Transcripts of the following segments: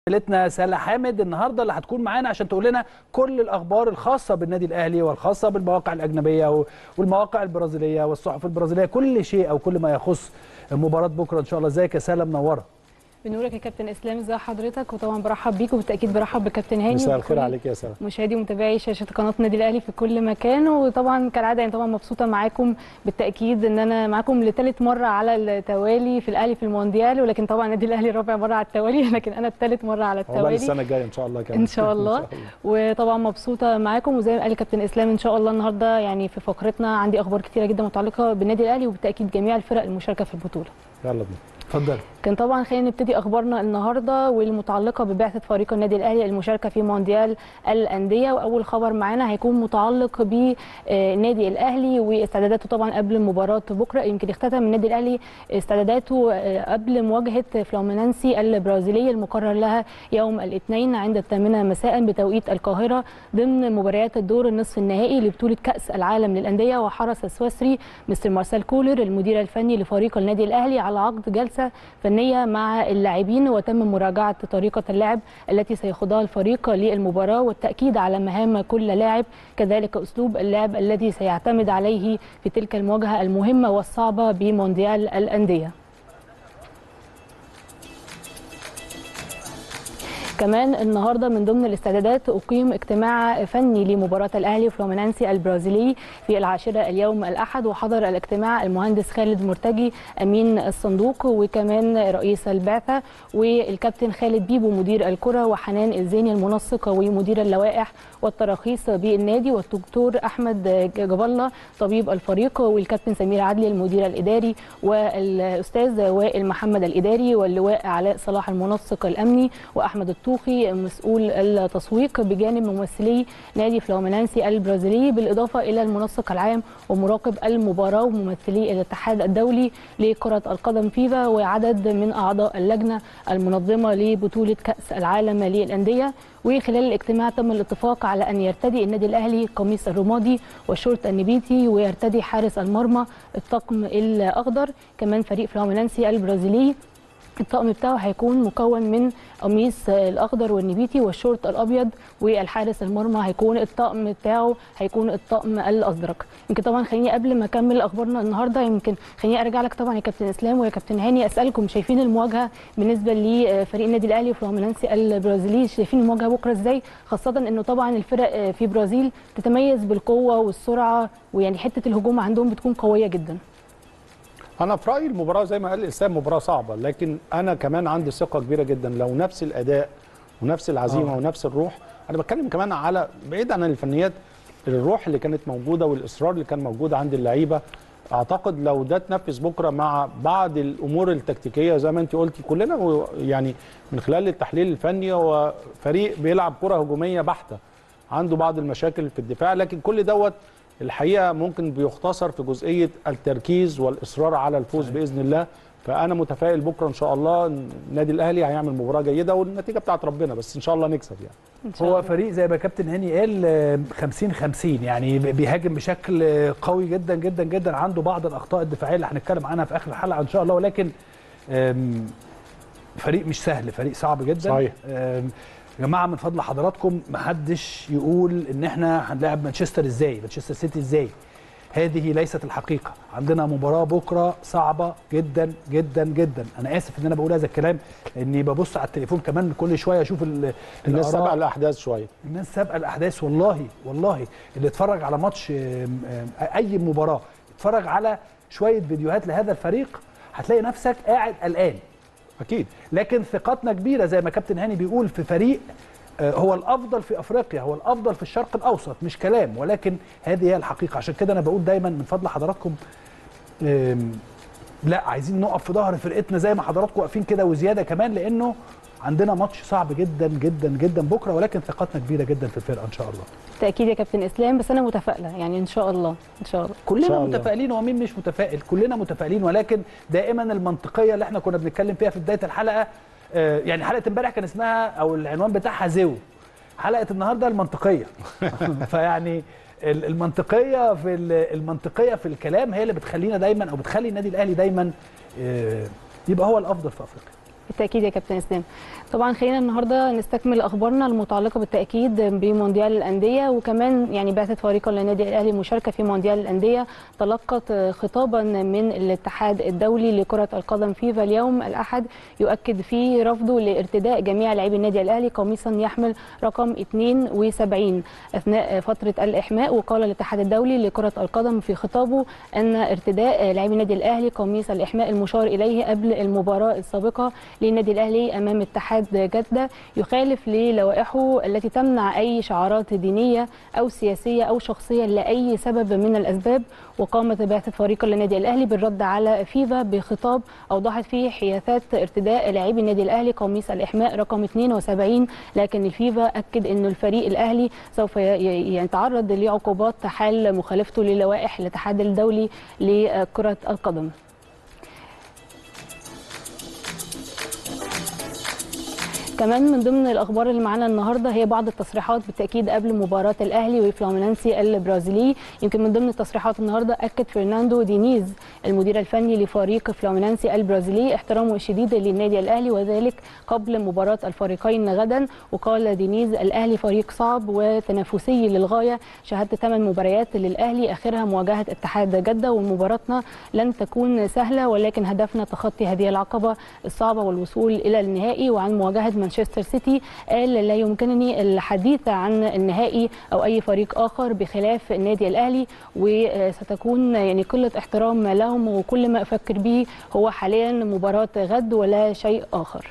زميلتنا سالة حامد النهارده اللي هتكون معانا عشان تقول لنا كل الاخبار الخاصه بالنادي الاهلي والخاصه بالمواقع الاجنبيه والمواقع البرازيليه والصحف البرازيليه كل شيء او كل ما يخص مباراه بكره ان شاء الله ازيك يا سالة منوره بنورك يا كابتن اسلام ازي حضرتك وطبعا برحب بيك وبالتاكيد برحب بكابتن هاني مساء الخير وبكل عليك يا سلام مشاهدي ومتابعي شاشه قناه النادي الاهلي في كل مكان وطبعا كالعاده يعني طبعا مبسوطه معاكم بالتاكيد ان انا معاكم لثالث مره على التوالي في الاهلي في المونديال ولكن طبعا النادي الاهلي رابع مره على التوالي لكن انا الثالث مره على والله التوالي السنه الجايه ان شاء الله كمان ان شاء الله وطبعا مبسوطه معاكم وزي ما قال كابتن اسلام ان شاء الله النهارده يعني في فقرتنا عندي اخبار كتيره جدا متعلقه بالنادي الاهلي وبالتاكيد جميع الفرق المشاركه في البطوله يلا بينا اتفضل كان طبعا خلينا نبتدي اخبارنا النهارده والمتعلقه ببعثه فريق النادي الاهلي المشاركه في مونديال الانديه واول خبر معانا هيكون متعلق بالنادي الاهلي واستعداداته طبعا قبل مباراه بكره يمكن اختتم النادي الاهلي استعداداته قبل مواجهه فلومينانسي البرازيليه المقرر لها يوم الاثنين عند الثامنه مساء بتوقيت القاهره ضمن مباريات الدور النصف النهائي لبطوله كاس العالم للانديه وحرص السويسري مستر مارسيل كولر المدير الفني لفريق النادي الاهلي على عقد جلسه فنيه مع اللاعبين وتم مراجعه طريقه اللعب التي سيخوضها الفريق للمباراه والتاكيد على مهام كل لاعب كذلك اسلوب اللعب الذي سيعتمد عليه في تلك المواجهه المهمه والصعبه بمونديال الانديه كمان النهارده من ضمن الاستعدادات اقيم اجتماع فني لمباراه الاهلي وفلومينانسي البرازيلي في العاشره اليوم الاحد وحضر الاجتماع المهندس خالد مرتجي امين الصندوق وكمان رئيس البعثه والكابتن خالد بيبو مدير الكره وحنان الزيني المنسق ومدير اللوائح والتراخيص بالنادي والدكتور احمد جاب الله طبيب الفريق والكابتن سمير عدلي المدير الاداري والاستاذ وائل محمد الاداري واللواء علاء صلاح المنسق الامني واحمد الطوخي مسؤول التسويق بجانب ممثلي نادي فلومينانسي البرازيلي بالاضافه الى المنسق العام ومراقب المباراه وممثلي الاتحاد الدولي لكره القدم فيفا وعدد من اعضاء اللجنه المنظمه لبطوله كاس العالم للانديه وخلال الاجتماع تم الاتفاق على ان يرتدي النادي الاهلي قميص الرمادي والشورت النبيتي ويرتدي حارس المرمى الطقم الاخضر كمان فريق فلومينانسي البرازيلي الطقم بتاعه هيكون مكون من قميص الاخضر والنبيتي والشورت الابيض والحارس المرمى هيكون الطقم بتاعه هيكون الطقم الازرق يمكن طبعا خليني قبل ما اكمل اخبارنا النهارده يمكن خليني ارجع لك طبعا يا كابتن اسلام ويا كابتن هاني اسالكم شايفين المواجهه بالنسبه لفريق النادي الاهلي وفلومينانسي البرازيلي شايفين المواجهه بكره ازاي خاصه انه طبعا الفرق في برازيل تتميز بالقوه والسرعه ويعني حته الهجوم عندهم بتكون قويه جدا انا في رايي المباراه زي ما قال الاسلام مباراه صعبه لكن انا كمان عندي ثقه كبيره جدا لو نفس الاداء ونفس العزيمه آه. ونفس الروح انا بتكلم كمان على بعيد عن الفنيات الروح اللي كانت موجوده والاصرار اللي كان موجود عند اللعيبه اعتقد لو ده اتنفذ بكره مع بعض الامور التكتيكيه زي ما انت قلتي كلنا يعني من خلال التحليل الفني هو فريق بيلعب كره هجوميه بحته عنده بعض المشاكل في الدفاع لكن كل دوت الحقيقه ممكن بيختصر في جزئيه التركيز والاصرار على الفوز باذن الله فانا متفائل بكره ان شاء الله النادي الاهلي هيعمل مباراه جيده والنتيجه بتاعت ربنا بس ان شاء الله نكسب يعني إن شاء هو الله. فريق زي ما كابتن هاني قال 50 50 يعني بيهاجم بشكل قوي جدا جدا جدا عنده بعض الاخطاء الدفاعيه اللي هنتكلم عنها في اخر الحلقه ان شاء الله ولكن أم، فريق مش سهل فريق صعب جدا صحيح. أم، يا جماعه من فضل حضراتكم ما حدش يقول ان احنا هنلاعب مانشستر ازاي مانشستر سيتي ازاي هذه ليست الحقيقه عندنا مباراه بكره صعبه جدا جدا جدا انا اسف ان انا بقول هذا الكلام اني ببص على التليفون كمان كل شويه اشوف ال- الناس الآراء. سبق الاحداث شويه الناس سابقه الاحداث والله والله اللي اتفرج على ماتش آم، آم، اي مباراه اتفرج على شويه فيديوهات لهذا الفريق هتلاقي نفسك قاعد قلقان اكيد لكن ثقتنا كبيره زي ما كابتن هاني بيقول في فريق آه، هو الافضل في افريقيا هو الافضل في الشرق الاوسط مش كلام ولكن هذه هي الحقيقه عشان كده انا بقول دايما من فضل حضراتكم آم، لا عايزين نقف في ظهر فرقتنا زي ما حضراتكم واقفين كده وزياده كمان لانه عندنا ماتش صعب جدا جدا جدا بكره ولكن ثقتنا كبيره جدا في الفرقه ان شاء الله بالتاكيد يا كابتن اسلام بس انا متفائله يعني ان شاء الله ان شاء الله كلنا شاء الله. متفائلين ومين مش متفائل كلنا متفائلين ولكن دائما المنطقيه اللي احنا كنا بنتكلم فيها في بدايه الحلقه آه، يعني حلقه امبارح كان اسمها او العنوان بتاعها زو حلقه النهارده المنطقيه فيعني ال- المنطقيه في ال- المنطقيه في الكلام هي اللي بتخلينا دايما او بتخلي النادي الاهلي دايما آه، يبقى هو الافضل في افريقيا بالتاكيد يا كابتن اسلام طبعا خلينا النهارده نستكمل اخبارنا المتعلقه بالتاكيد بمونديال الانديه وكمان يعني بعثه فريق النادي الاهلي المشاركه في مونديال الانديه تلقت خطابا من الاتحاد الدولي لكره القدم فيفا اليوم الاحد يؤكد فيه رفضه لارتداء جميع لاعبي النادي الاهلي قميصا يحمل رقم 72 اثناء فتره الاحماء وقال الاتحاد الدولي لكره القدم في خطابه ان ارتداء لاعبي النادي الاهلي قميص الاحماء المشار اليه قبل المباراه السابقه للنادي الاهلي امام اتحاد جده يخالف للوائحه التي تمنع اي شعارات دينيه او سياسيه او شخصيه لاي سبب من الاسباب وقامت بعثه فريق النادي الاهلي بالرد على فيفا بخطاب اوضحت فيه حيازات ارتداء لاعبي النادي الاهلي قميص الاحماء رقم 72 لكن الفيفا اكد ان الفريق الاهلي سوف يتعرض لعقوبات حال مخالفته للوائح الاتحاد الدولي لكره القدم كمان من ضمن الاخبار اللي معانا النهارده هي بعض التصريحات بالتاكيد قبل مباراه الاهلي وفلامينانسي البرازيلي يمكن من ضمن التصريحات النهارده اكد فرناندو دينيز المدير الفني لفريق فلامينانسي البرازيلي احترامه الشديد للنادي الاهلي وذلك قبل مباراه الفريقين غدا وقال دينيز الاهلي فريق صعب وتنافسي للغايه شهدت ثمان مباريات للاهلي اخرها مواجهه اتحاد جده ومباراتنا لن تكون سهله ولكن هدفنا تخطي هذه العقبه الصعبه والوصول الى النهائي وعن مواجهه مانشستر سيتي قال لا يمكنني الحديث عن النهائي او اي فريق اخر بخلاف النادي الاهلي وستكون يعني قله احترام لهم وكل ما افكر به هو حاليا مباراه غد ولا شيء اخر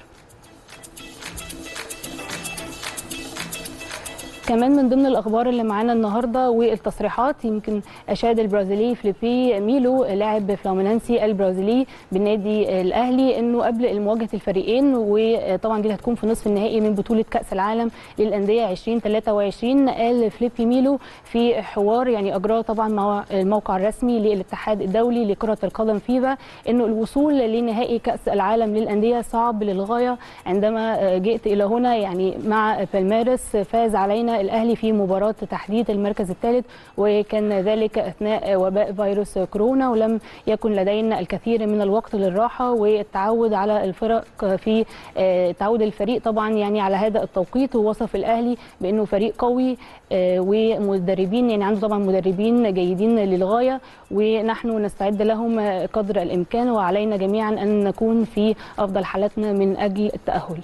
كمان من ضمن الاخبار اللي معانا النهارده والتصريحات يمكن اشاد البرازيلي فليبي ميلو لاعب فلامينانسي البرازيلي بالنادي الاهلي انه قبل مواجهه الفريقين وطبعا دي هتكون في نصف النهائي من بطوله كاس العالم للانديه 2023 قال فليبي ميلو في حوار يعني اجراه طبعا مع الموقع الرسمي للاتحاد الدولي لكره القدم فيفا انه الوصول لنهائي كاس العالم للانديه صعب للغايه عندما جئت الى هنا يعني مع بالميرس فاز علينا الاهلي في مباراه تحديد المركز الثالث وكان ذلك اثناء وباء فيروس كورونا ولم يكن لدينا الكثير من الوقت للراحه والتعود على الفرق في تعود الفريق طبعا يعني على هذا التوقيت ووصف الاهلي بانه فريق قوي ومدربين يعني عنده طبعا مدربين جيدين للغايه ونحن نستعد لهم قدر الامكان وعلينا جميعا ان نكون في افضل حالاتنا من اجل التاهل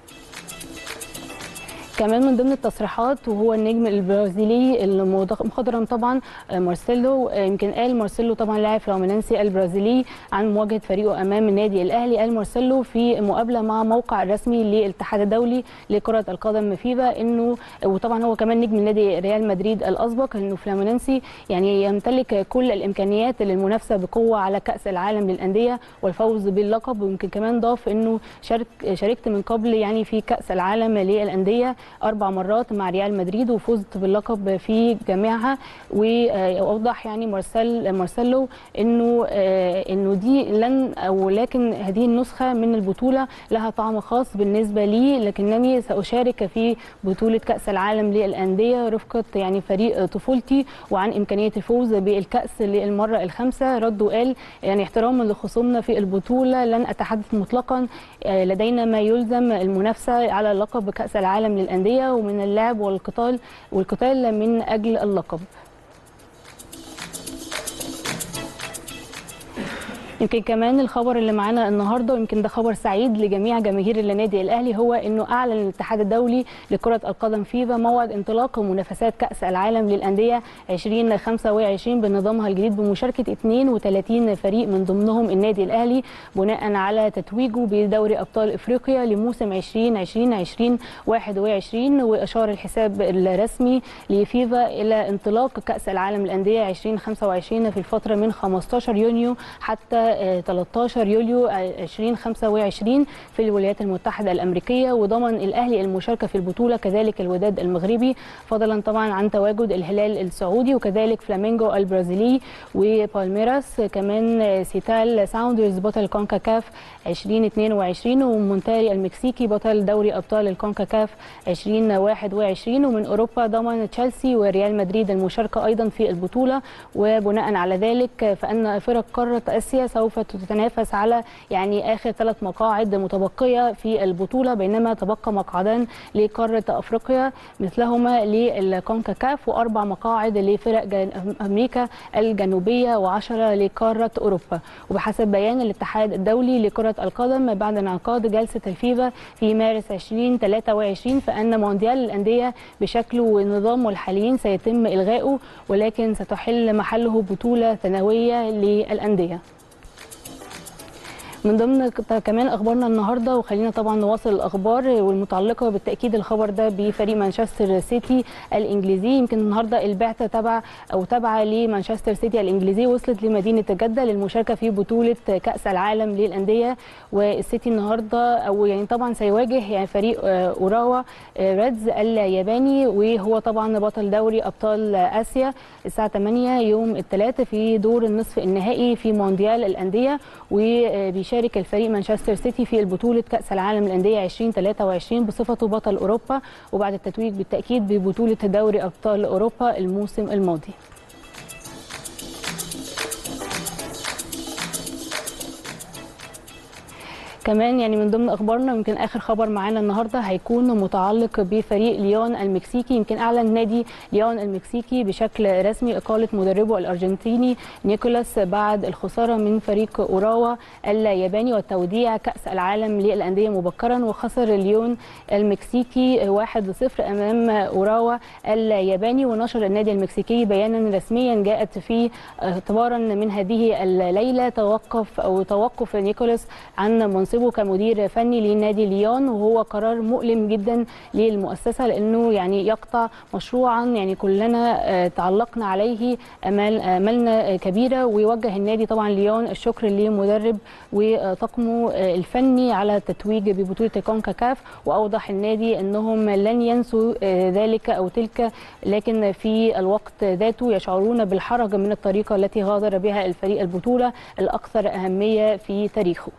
كمان من ضمن التصريحات وهو النجم البرازيلي المخضرم طبعا مارسيلو يمكن قال مارسيلو طبعا لاعب فلامينانسي البرازيلي عن مواجهه فريقه امام النادي الاهلي قال مارسيلو في مقابله مع موقع الرسمي للاتحاد الدولي لكره القدم فيفا انه وطبعا هو كمان نجم نادي ريال مدريد الاسبق انه فلامينانسي يعني يمتلك كل الامكانيات للمنافسه بقوه على كاس العالم للانديه والفوز باللقب ويمكن كمان ضاف انه شارك شاركت من قبل يعني في كاس العالم للانديه اربع مرات مع ريال مدريد وفزت باللقب في جميعها واوضح يعني مارسيل مارسيلو انه انه دي لن او لكن هذه النسخه من البطوله لها طعم خاص بالنسبه لي لكنني ساشارك في بطوله كاس العالم للانديه رفقه يعني فريق طفولتي وعن امكانيه الفوز بالكاس للمره الخامسه رد وقال يعني احتراما لخصومنا في البطوله لن اتحدث مطلقا لدينا ما يلزم المنافسه على لقب كاس العالم للانديه الأندية ومن اللعب والقتال والقتال من أجل اللقب يمكن كمان الخبر اللي معانا النهارده ويمكن ده خبر سعيد لجميع جماهير النادي الاهلي هو انه اعلن الاتحاد الدولي لكره القدم فيفا موعد انطلاق منافسات كاس العالم للانديه 2025 بنظامها الجديد بمشاركه 32 فريق من ضمنهم النادي الاهلي بناء على تتويجه بدوري ابطال افريقيا لموسم 2020 2021 واشار الحساب الرسمي لفيفا الى انطلاق كاس العالم للانديه 2025 في الفتره من 15 يونيو حتى 13 يوليو 2025 في الولايات المتحده الامريكيه وضمن الاهلي المشاركه في البطوله كذلك الوداد المغربي فضلا طبعا عن تواجد الهلال السعودي وكذلك فلامينجو البرازيلي وبالميراس كمان سيتال ساوندرز بطل كونكاكاف 2022 ومونتاري المكسيكي بطل دوري ابطال الكونكاكاف 2021 ومن اوروبا ضمن تشيلسي وريال مدريد المشاركه ايضا في البطوله وبناء على ذلك فان فرق قاره اسيا سوف تتنافس على يعني اخر ثلاث مقاعد متبقيه في البطوله بينما تبقى مقعدان لقاره افريقيا مثلهما للكونكاكاف واربع مقاعد لفرق جن- امريكا الجنوبيه وعشرة لقاره اوروبا وبحسب بيان الاتحاد الدولي لكره القدم بعد انعقاد جلسه الفيفا في مارس 2023 فان مونديال الانديه بشكله ونظامه الحاليين سيتم الغائه ولكن ستحل محله بطوله ثانويه للانديه من ضمن ك- كمان اخبارنا النهارده وخلينا طبعا نواصل الاخبار والمتعلقه بالتاكيد الخبر ده بفريق مانشستر سيتي الانجليزي يمكن النهارده البعثه تبع او تابعه لمانشستر سيتي الانجليزي وصلت لمدينه جده للمشاركه في بطوله كاس العالم للانديه والسيتي النهارده او يعني طبعا سيواجه يعني فريق آه، اوراوا آه، ريدز الياباني وهو طبعا بطل دوري ابطال اسيا الساعه 8 يوم الثلاثاء في دور النصف النهائي في مونديال الانديه وبيشارك الفريق مانشستر سيتي في البطوله كاس العالم للانديه 2023 بصفته بطل اوروبا وبعد التتويج بالتاكيد ببطوله دوري ابطال اوروبا الموسم الماضي كمان يعني من ضمن اخبارنا يمكن اخر خبر معانا النهارده هيكون متعلق بفريق ليون المكسيكي يمكن اعلن نادي ليون المكسيكي بشكل رسمي اقاله مدربه الارجنتيني نيكولاس بعد الخساره من فريق اوراوا الياباني والتوديع كاس العالم للانديه مبكرا وخسر ليون المكسيكي 1-0 امام اوراوا الياباني ونشر النادي المكسيكي بيانا رسميا جاءت فيه اعتبارا من هذه الليله توقف او توقف نيكولاس عن منصبه كمدير فني لنادي ليون وهو قرار مؤلم جدا للمؤسسه لانه يعني يقطع مشروعا يعني كلنا آه، تعلقنا عليه امال امالنا آه، كبيره ويوجه النادي طبعا ليون الشكر لمدرب وطاقمه آه، الفني على التتويج ببطوله كونكاكاف واوضح النادي انهم لن ينسوا آه، ذلك او تلك لكن في الوقت ذاته يشعرون بالحرج من الطريقه التي غادر بها الفريق البطوله الاكثر اهميه في تاريخه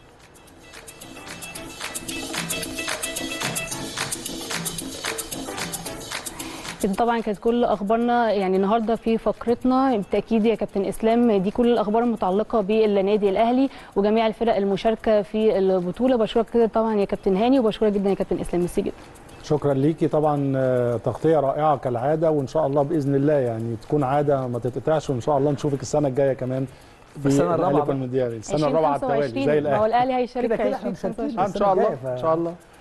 كده طبعا كانت كل اخبارنا يعني النهارده في فقرتنا بالتاكيد يا كابتن اسلام دي كل الاخبار المتعلقه بالنادي الاهلي وجميع الفرق المشاركه في البطوله بشكرك كده طبعا يا كابتن هاني وبشكرك جدا يا كابتن اسلام ميرسي جدا شكرا ليكي طبعا آه، تغطيه رائعه كالعاده وان شاء الله باذن الله يعني تكون عاده ما تتقطعش وان شاء الله نشوفك السنه الجايه كمان في السنة الرابعة الأهلي بقى. المونديال السنه الرابعه على التوالي 2025 زي ما هو الاهلي الاهلي هيشارك كده في كده احنا 2025 مشاركين آه، ان شاء الله السنة الجاية، ف- ان شاء الله